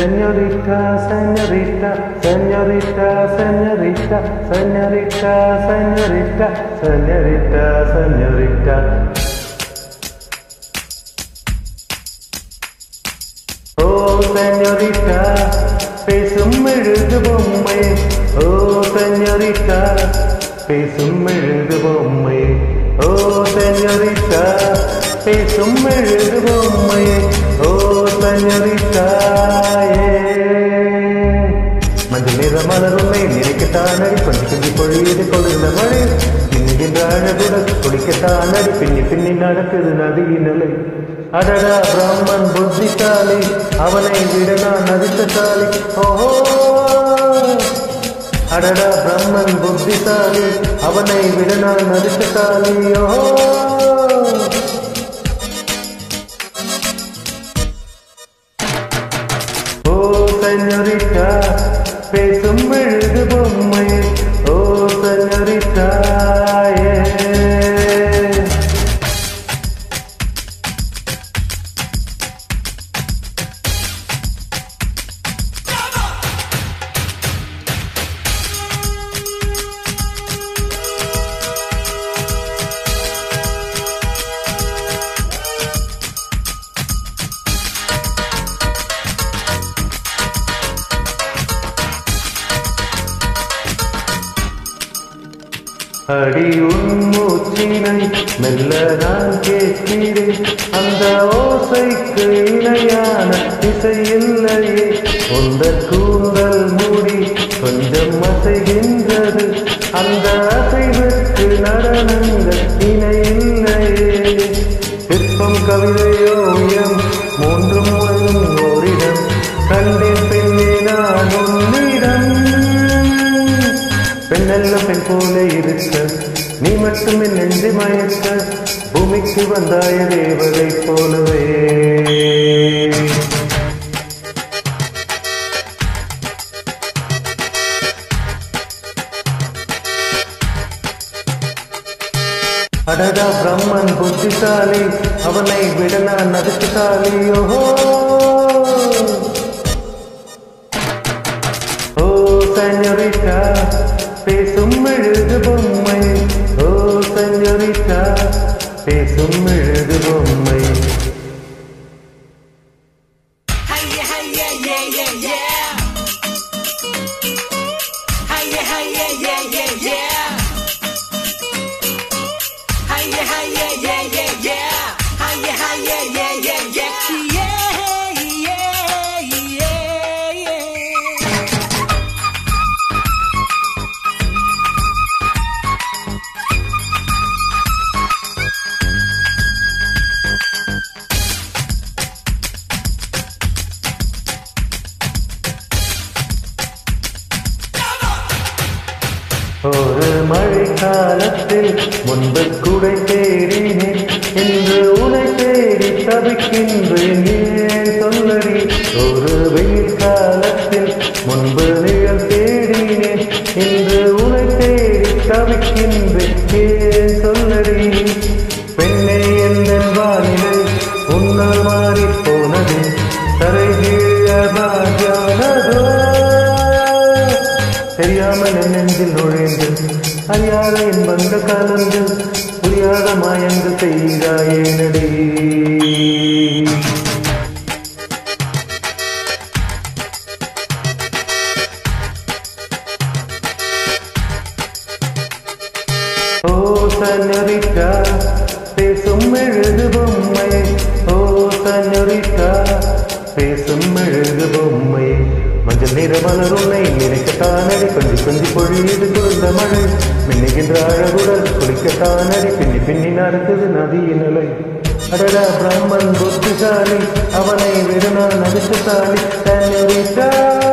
Señorita, señorita, señorita, señorita, señorita, señorita, señorita, señorita. ஓ செஞ்சரிட்டா பேசும் எழுது பொம்மை ஓ செஞ்சரிட்டா பேசும் எழுது பொம்மை ஓ செஞ்சரிட்டா பேசும் எழுது பொம்மை ஓ செஞ்சரிட்டா மஞ்சள் நிற மலர் உன்னை நினைக்கத்தானடி கொஞ்சி கொஞ்சி பொழியது கொழுந்த மழை பின்னுகின்ற அழகுடன் குளிக்கத்தானடி பின்னி பின்னி நடக்குது நதியின் நிலை அடடா பிரம்மன் புத்திசாலி அவனை விட நான் அதிர்ஷ்டசாலி ஓஹோ அடடா பிரம்மன் புத்திசாலி அவனை விட நான் அதிர்ஷ்டசாலி ஓஹோ ஓ செஞ்சரிட்டா பேசும் எழுது பொம்மை ஓ செஞ்சரிட்டா அடி உன் மூச்சினை மெல்ல நான் கேட்கிறேன் அந்த ஓசைக்கு இணையான இசை இல்லையே உந்த கூந்தல் மூடி கொஞ்சம் அசைகின்றது அந்த அசைவுக்கு நடனங்கள் இணை இல்லையே சிற்பம் கவிதையோயம் மூன்றும் முழும் ஓரிடம் கண்டேன் பெண்ணே நான் உன்னிடம் பெண்ணல்ல பெண் போல இருக்க நீ மட்டும் என் நெஞ்சு மயக்க பூமிக்கு வந்தாய தேவதை போலவே அடடா பிரம்மன் புத்திசாலி அவனை விட நான் அதிர்ஷ்டசாலி ஓஹோ ஓ செஞ்சரிட்டா பேசும் எழுது பொம்மை ஓ செஞ்சரிட்டா பேசும் எழுது பொம்மை Hiya, hiya, yeah, yeah, yeah. Hiya, hiya, yeah, yeah, yeah. Hiya, hiya, yeah, yeah, yeah. Hiya, hiya, yeah, yeah, yeah. Yeah, yeah, yeah, yeah. ஒரு மழை காலத்தில் முன்பு குடை தேடினேன் இன்று உனை தேடி தவிக்கின்றேன் ஏன் சொல்லடி ஒரு வெயில் காலத்தில் முன்பு நிழல் தேடினேன் இன்று உனை தேடி தவிக்கின்றேன் ஏன் சொல்லடி பெண்ணே எந்த வானிலை உன்னால் மாறி போனது தரைகீழ பாஜானதோ தெரியாமல் என் நெஞ்சில் நுழைந்து அறியாத இன்பங்கள் கலந்து புரியாத மாயங்கள் செய்தாயே நடி ஓ சஞ்சரிட்டா பேசும் எழுது பொம்மை ஓ சஞ்சரிட்டா பேசும் எழுது பொம்மை மஞ்சள் நிற மலர் உன்னை நினைக்கத்தானடி கொஞ்சி கொஞ்சி பொழியுது குளிர்ந்த மழை மின்னுகின்ற அழகுடல் குளிக்கத்தானடி பின்னி பின்னி நடக்குது நதியின் நிலை அடடா பிரம்மன் புத்திசாலி அவனை விட நான் அதிர்ஷ்டசாலி சஞ்சரிட்டா